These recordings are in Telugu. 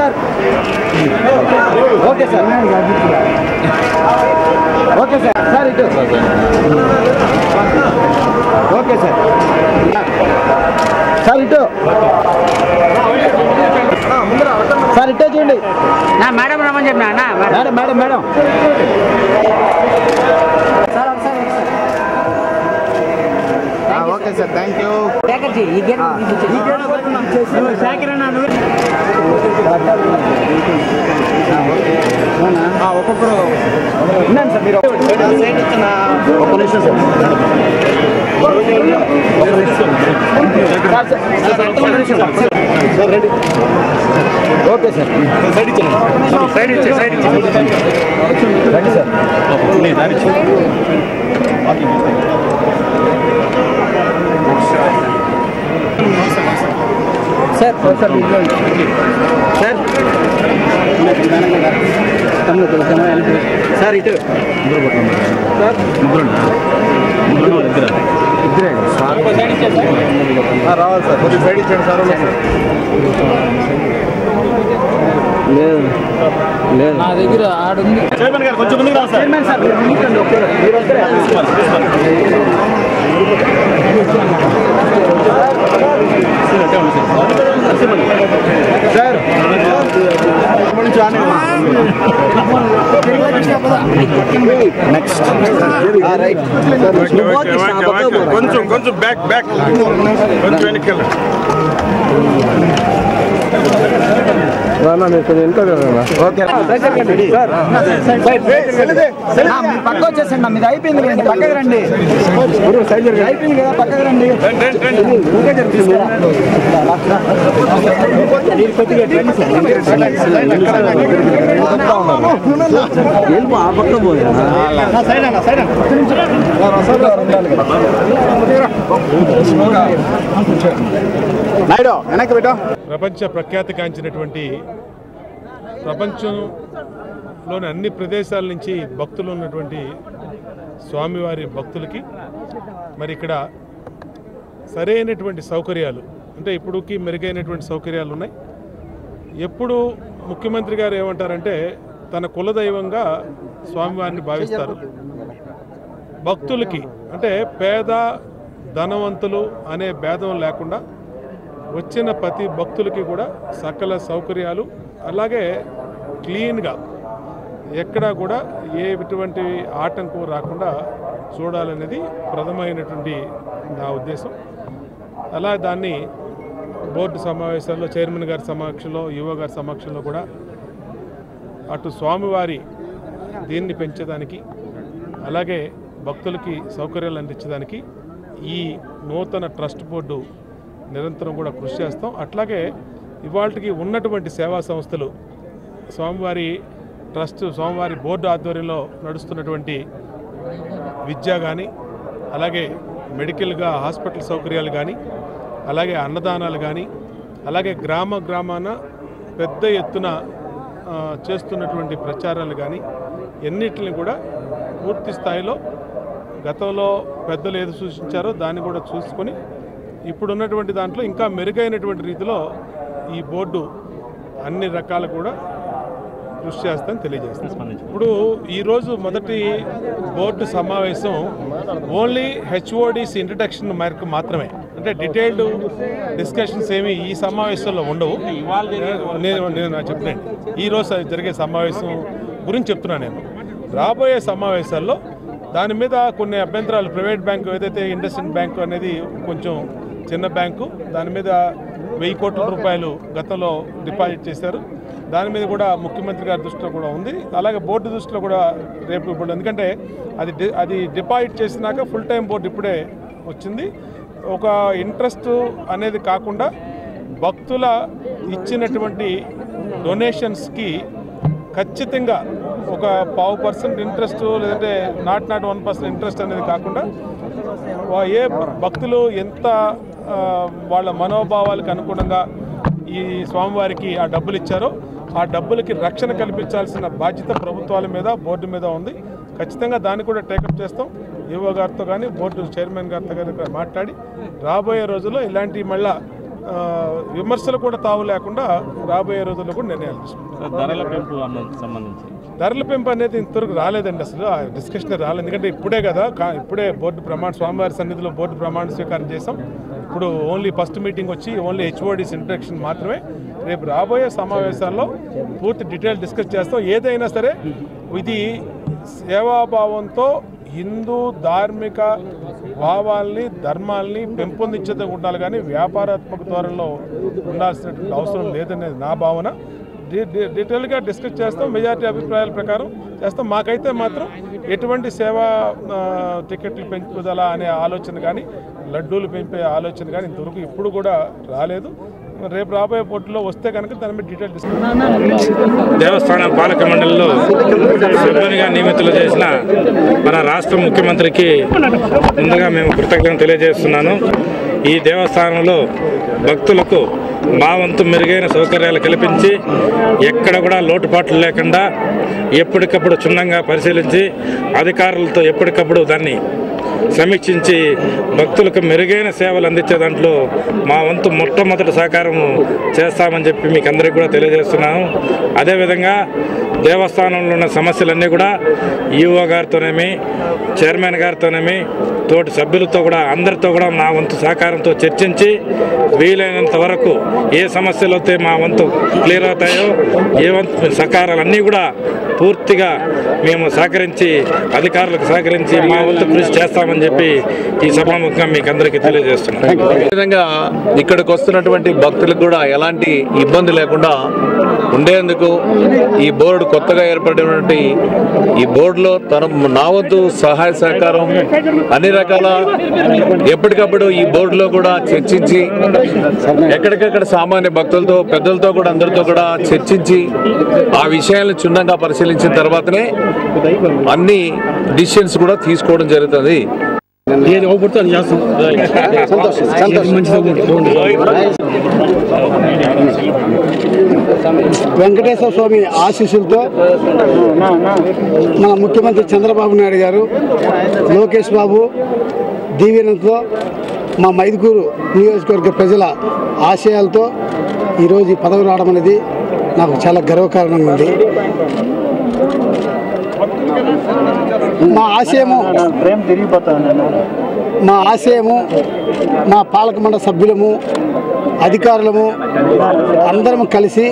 Sir okay sir okay sir sir ఇటు ఓకే సార్ సార్ ఇటు సార్ ఇటే చూడండి నా మేడం రమ్మని చెప్పినా అన్న madam madam madam okay sir thank you package ఈ గేట్ శాఖరణ ఒక్కొక్కరు ఉన్నాను సార్ మీరు ఒక్క నిమిషం సార్ సార్, సార్, సార్, ఒక్క నిమిషం sir. Sir, ready. Okay sir side ఇచ్చాను సైడ్ ఇచ్చే సైడ్ ఇచ్చే రండి sir sir sir sir sir ఇటు సార్ ఇద్దరే సార్ రావాలి సార్ కొద్దిగా సైడ్ ఇచ్చాడు సార్ లేదు లేదు నా దగ్గర ఆడుంది చైర్మన్ గారు కొంచెం ముందుకు రా సార్ చైర్మన్ సార్ మీరు ముందుకు ఒక్కరు మీరు ఒక్కరే సార్ నెక్స్ట్ రైట్ కొంచెం కొంచెం బ్యాక్ బ్యాక్ కొంచెం వెనక్కి ఓకే మీరు పక్క వచ్చేసండి మీది అయిపోయింది కదండి పక్కకి రండి అయిపోయింది కదా పక్కకి రండి నాయుడు వెనక్కి పెట్టా ప్రపంచ ప్రఖ్యాతిగాంచినటువంటి ప్రపంచంలోని అన్ని ప్రదేశాల నుంచి భక్తులు ఉన్నటువంటి స్వామివారి భక్తులకి మరి ఇక్కడ సరైనటువంటి సౌకర్యాలు అంటే ఇప్పుడుకి మెరుగైనటువంటి సౌకర్యాలు ఉన్నాయి ఎప్పుడు ముఖ్యమంత్రి గారు ఏమంటారంటే తన కులదైవంగా స్వామివారిని భావిస్తారు భక్తులకి అంటే పేద ధనవంతులు అనే భేదం లేకుండా వచ్చిన ప్రతి భక్తులకి కూడా సకల సౌకర్యాలు అలాగే క్లీన్గా ఎక్కడా కూడా ఏ ఎటువంటి ఆటంకం రాకుండా చూడాలనేది ప్రథమైనటువంటి నా ఉద్దేశం అలా దాన్ని బోర్డు సమావేశాల్లో చైర్మన్ గారి సమక్షంలో యువ గారి సమక్షంలో కూడా అటు స్వామివారి దీన్ని పెంచేదానికి అలాగే భక్తులకి సౌకర్యాలు అందించడానికి ఈ నూతన ట్రస్ట్ బోర్డు నిరంతరం కూడా కృషి చేస్తాం అట్లాగే ఇవాళకి ఉన్నటువంటి సేవా సంస్థలు స్వామివారి ట్రస్ట్ స్వామివారి బోర్డు ఆధ్వర్యంలో నడుస్తున్నటువంటి విద్య కానీ అలాగే మెడికల్గా హాస్పిటల్ సౌకర్యాలు కానీ అలాగే అన్నదానాలు కానీ అలాగే గ్రామ గ్రామాన పెద్ద ఎత్తున ఆ, చేస్తున్నటువంటి ప్రచారాలు కానీ ఎన్నిటిని కూడా పూర్తి స్థాయిలో గతంలో పెద్దలు ఏది సూచించారో దాన్ని కూడా చూసుకొని ఇప్పుడున్నటువంటి దాంట్లో ఇంకా మెరుగైనటువంటి రీతిలో ఈ బోర్డు అన్ని రకాలు కూడా కృషి చేస్తానని తెలియజేస్తాను ఇప్పుడు ఈరోజు మొదటి బోర్డు సమావేశం ఓన్లీ హెచ్ఓడిస్ ఇంట్రడక్షన్ మేరకు మాత్రమే అంటే డీటెయిల్డ్ డిస్కషన్స్ ఏమి ఈ సమావేశంలో ఉండవు నేను నేను చెప్పలేను ఈరోజు జరిగే సమావేశం గురించి చెప్తున్నాను నేను రాబోయే సమావేశాల్లో దాని మీద కొన్ని అభ్యంతరాలు ప్రైవేట్ బ్యాంకు ఏదైతే ఇండస్ఇండ్ బ్యాంకు అనేది కొంచెం చిన్న బ్యాంకు దాని మీద వెయ్యి కోట్ల రూపాయలు గతంలో డిపాజిట్ చేశారు దాని మీద కూడా ముఖ్యమంత్రి గారి దృష్టిలో కూడా ఉంది అలాగే బోర్డు దృష్టిలో కూడా రేపు ఇప్పుడు ఎందుకంటే అది డి- అది డిపాజిట్ చేసినాక ఫుల్ టైం బోర్డు ఇప్పుడే వచ్చింది ఒక ఇంట్రెస్ట్ అనేది కాకుండా భక్తుల ఇచ్చినటువంటి డొనేషన్స్కి ఖచ్చితంగా ఒక పావు పర్సెంట్ ఇంట్రెస్ట్ లేదంటే not not one percent interest అనేది కాకుండా వా- ఏ భక్తులు ఎంత ఆ, వాళ్ళ మనోభావాలకు అనుగుణంగా ఈ స్వామివారికి ఆ డబ్బులు ఇచ్చారో ఆ డబ్బులకి రక్షణ కల్పించాల్సిన బాధ్యత ప్రభుత్వాల మీద బోర్డు మీద ఉంది ఖచ్చితంగా దాన్ని కూడా టేకప్ చేస్తాం ఈవో గారితో కానీ బోర్డు చైర్మన్ గారితో కానీ మాట్లాడి రాబోయే రోజుల్లో ఇలాంటి మళ్ళా ఆ, విమర్శలు కూడా తావు లేకుండా రాబోయే రోజుల్లో కూడా నిర్ణయాలు తీసుకుంటాం ధరల పెంపు అన్న సంబంధించి ధరల పెంపు అనేది ఇంతవరకు రాలేదండి అసలు ఆ డిస్కషన్ రాలేదు ఎందుకంటే ఇప్పుడే కదా కా- ఇప్పుడే బోర్డు ప్రమాణ స్వామివారి సన్నిధిలో బోర్డు ప్రమాణ స్వీకారం చేసాం ఇప్పుడు ఓన్లీ ఫస్ట్ మీటింగ్ వచ్చి ఓన్లీ హెచ్ఓడిస్ ఇంట్రడక్షన్ మాత్రమే రేపు రాబోయే సమావేశాల్లో పూర్తి డీటెయిల్ డిస్కస్ చేస్తాం ఏదైనా సరే ఇది సేవాభావంతో హిందూ ధార్మిక భావాల్ని ధర్మాల్ని పెంపొందించేది ఉండాలి కానీ వ్యాపారాత్మక ధోరణిలో ఉండాల్సినటువంటి అవసరం లేదనేది నా భావన డీ- డీ- డీటెయిల్గా డిస్కస్ చేస్తాం మెజారిటీ అభిప్రాయాల ప్రకారం చేస్తాం మాకైతే మాత్రం ఎటువంటి సేవా ఆ, టికెట్లు పెంచుదల అనే ఆలోచన కానీ లడ్డూలు పెంపే ఆలోచన కానీ ఇంతవరకు ఇప్పుడు కూడా రాలేదు రేపు రాబోయే పోటీలో వస్తే కనుక దాని మీద డీటెయిల్ డిస్కస్ దేవస్థానం పాలక మండలిలో సభ్యునిగా నియమితులు చేసిన మన రాష్ట్ర ముఖ్యమంత్రికి ముందుగా మేము కృతజ్ఞత తెలియజేస్తున్నాను ఈ దేవస్థానంలో భక్తులకు మా వంతు మెరుగైన సౌకర్యాలు కల్పించి ఎక్కడ కూడా లోటుపాట్లు లేకుండా ఎప్పటికప్పుడు క్షుణ్ణంగా పరిశీలించి అధికారులతో ఎప్పటికప్పుడు దాన్ని సమీక్షించి భక్తులకు మెరుగైన సేవలు అందించే దాంట్లో మా వంతు మొట్టమొదటి సహకారము చేస్తామని చెప్పి మీకు అందరికీ కూడా తెలియజేస్తున్నాము అదేవిధంగా దేవస్థానంలో ఉన్న సమస్యలన్నీ కూడా ఈఓ గారితోనేమి చైర్మన్ గారితోనేమి తోటి సభ్యులతో కూడా అందరితో కూడా మా వంతు సహకారంతో చర్చించి వీలైనంత వరకు ఏ సమస్యలు అయితే మా వంతు క్లియర్ అవుతాయో ఏ వంతు సహకారాలన్నీ కూడా పూర్తిగా మేము సహకరించి అధికారులకు సహకరించి మా వంతు కృషి చేస్తామని చెప్పి ఈ సభాముఖంగా మీకు అందరికీ తెలియజేస్తున్నాం విధంగా ఇక్కడికి వస్తున్నటువంటి భక్తులకు కూడా ఎలాంటి ఇబ్బంది లేకుండా ఉండేందుకు ఈ బోర్డు కొత్తగా ఏర్పడినటువంటి ఈ బోర్డులో తన నా వంతు సహాయ సహకారం అన్ని రకాల ఎప్పటికప్పుడు ఈ బోర్డులో కూడా చర్చించి ఎక్కడికక్కడ సామాన్య భక్తులతో పెద్దలతో కూడా అందరితో కూడా చర్చించి ఆ విషయాలను క్షుణ్ణంగా పరిశీలించిన తర్వాతనే అన్ని డిసిషన్స్ కూడా తీసుకోవడం జరుగుతుంది వెంకటేశ్వర స్వామి ఆశీస్సులతో మన ముఖ్యమంత్రి చంద్రబాబు నాయుడు గారు లోకేష్ బాబు దీవెనతో మా మైదుకూరు నియోజకవర్గ ప్రజల ఆశయాలతో ఈరోజు ఈ పదవి రావడం అనేది నాకు చాలా గర్వకారణంగా ఉంది మా ఆశయము మా ఆశయము మా పాలక మండలి సభ్యులము అధికారులము అందరం కలిసి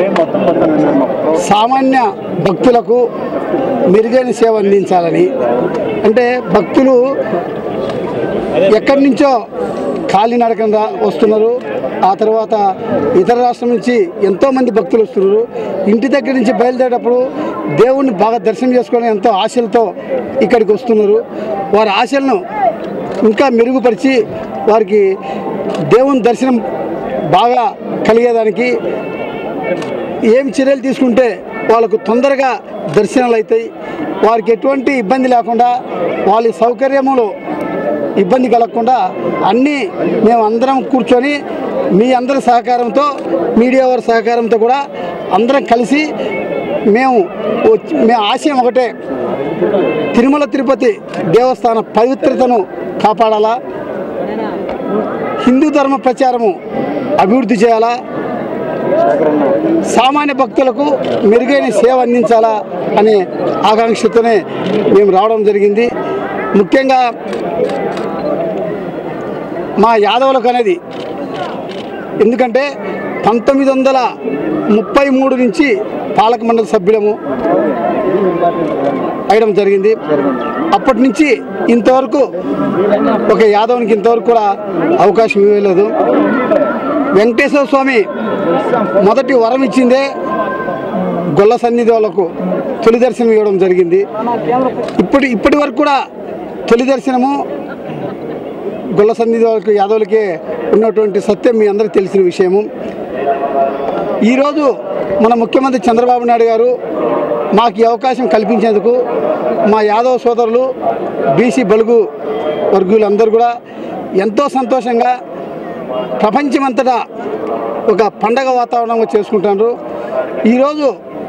సామాన్య భక్తులకు మెరుగైన సేవ అందించాలని అంటే భక్తులు ఎక్కడి నుంచో కాలినడకన రా- వస్తున్నారు ఆ తర్వాత ఇతర రాష్ట్రం నుంచి ఎంతోమంది భక్తులు వస్తున్నారు ఇంటి దగ్గర నుంచి బయలుదేరేటప్పుడు దేవుణ్ణి బాగా దర్శనం చేసుకొని ఎంతో ఆశలతో ఇక్కడికి వస్తున్నారు వారి ఆశలను ఇంకా మెరుగుపరిచి వారికి దేవుని దర్శనం బాగా కలిగేదానికి ఏం చర్యలు తీసుకుంటే వాళ్ళకు తొందరగా దర్శనాలు అవుతాయి వారికి ఎటువంటి ఇబ్బంది లేకుండా వాళ్ళ సౌకర్యములు ఇబ్బంది కలగకుండా అన్నీ మేము అందరం కూర్చొని మీ అందరి సహకారంతో మీడియా వారి సహకారంతో కూడా అందరం కలిసి మేము వచ్చి- మేము ఆశయం ఒకటే తిరుమల తిరుపతి దేవస్థాన పవిత్రతను కాపాడాలా హిందూ ధర్మ ప్రచారము అభివృద్ధి చేయాలా సామాన్య భక్తులకు మెరుగైన సేవ అందించాలా అనే ఆకాంక్షతోనే మేము రావడం జరిగింది ముఖ్యంగా మా యాదవులకు అనేది ఎందుకంటే పంతొమ్మిది వందల ముప్పై మూడు నుంచి పాలక మండలి సభ్యులము అయ్యడం జరిగింది అప్పటి నుంచి ఇంతవరకు ఒక యాదవునికి ఇంతవరకు కూడా అవకాశం ఇవ్వలేదు వెంకటేశ్వర స్వామి మొదటి వరం ఇచ్చిందే గొల్ల సన్నిధి వాళ్ళకు తొలి దర్శనం ఇవ్వడం జరిగింది ఇప్పటి ఇప్పటి వరకు కూడా తొలి దర్శనము గొల్ల సన్నిధి వాళ్ళకి యాదవులకే ఉన్నటువంటి సత్యం మీ అందరికీ తెలిసిన విషయము ఈరోజు మన ముఖ్యమంత్రి చంద్రబాబు నాయుడు గారు మాకు ఈ అవకాశం కల్పించేందుకు మా యాదవ సోదరులు బీసీ బలుగు వర్గులందరూ కూడా ఎంతో సంతోషంగా ప్రపంచమంతటా ఒక పండగ వాతావరణంగా చేసుకుంటున్నారు ఈరోజు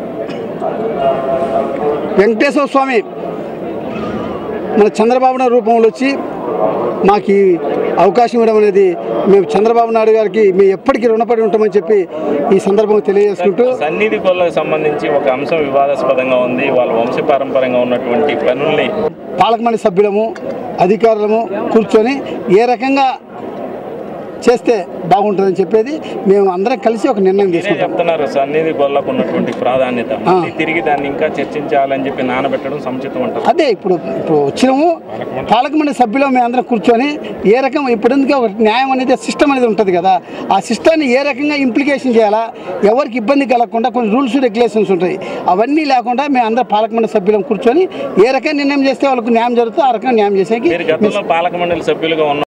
వెంకటేశ్వర స్వామి మన చంద్రబాబు నాయుడు రూపంలో వచ్చి మాకు ఈ అవకాశం ఇవ్వడం అనేది మేము చంద్రబాబు నాయుడు గారికి మేము ఎప్పటికీ రుణపడి ఉంటామని చెప్పి ఈ సందర్భంగా తెలియజేసుకుంటూ సన్నిధి కొల్లకు సంబంధించి ఒక అంశం వివాదాస్పదంగా ఉంది వాళ్ళ వంశపారంపర్యంగా ఉన్నటువంటి పనుల్ని పాలకమండలి సభ్యులము అధికారులము కూర్చొని ఏ రకంగా చేస్తే బాగుంటుందని చెప్పేది మేము అందరం కలిసి ఒక నిర్ణయం మీరే తీసుకుంటాం చెప్తున్నారు సన్నిధి కొల్లకు ఉన్నటువంటి ప్రాధాన్యత మళ్ళీ తిరిగి దాన్ని ఇంకా చర్చించాలని చెప్పి నానబెట్టడం సముచితం అంటారు అదే ఇప్పుడు ఇప్పుడు వచ్చినాము పాలకమండలి సభ్యులు మేము అందరం కూర్చొని ఏ రకం ఇప్పుడు ఎందుకు ఒక న్యాయం అనేది సిస్టమ్ అనేది ఉంటుంది కదా ఆ సిస్టాన్ని ఏ రకంగా ఇంప్లికేషన్ చేయాలా ఎవరికి ఇబ్బంది కలగకుండా కొన్ని రూల్స్ రెగ్యులేషన్స్ ఉంటాయి అవన్నీ లేకుండా మేము అందరం పాలకమండలి సభ్యులం కూర్చొని ఏ రకంగా నిర్ణయం చేస్తే వాళ్ళకు న్యాయం జరుగుతుందో ఆ రకంగా న్యాయం చేసేకి మీరు గతంలో పాలక మండలి సభ్యులుగా ఉన్న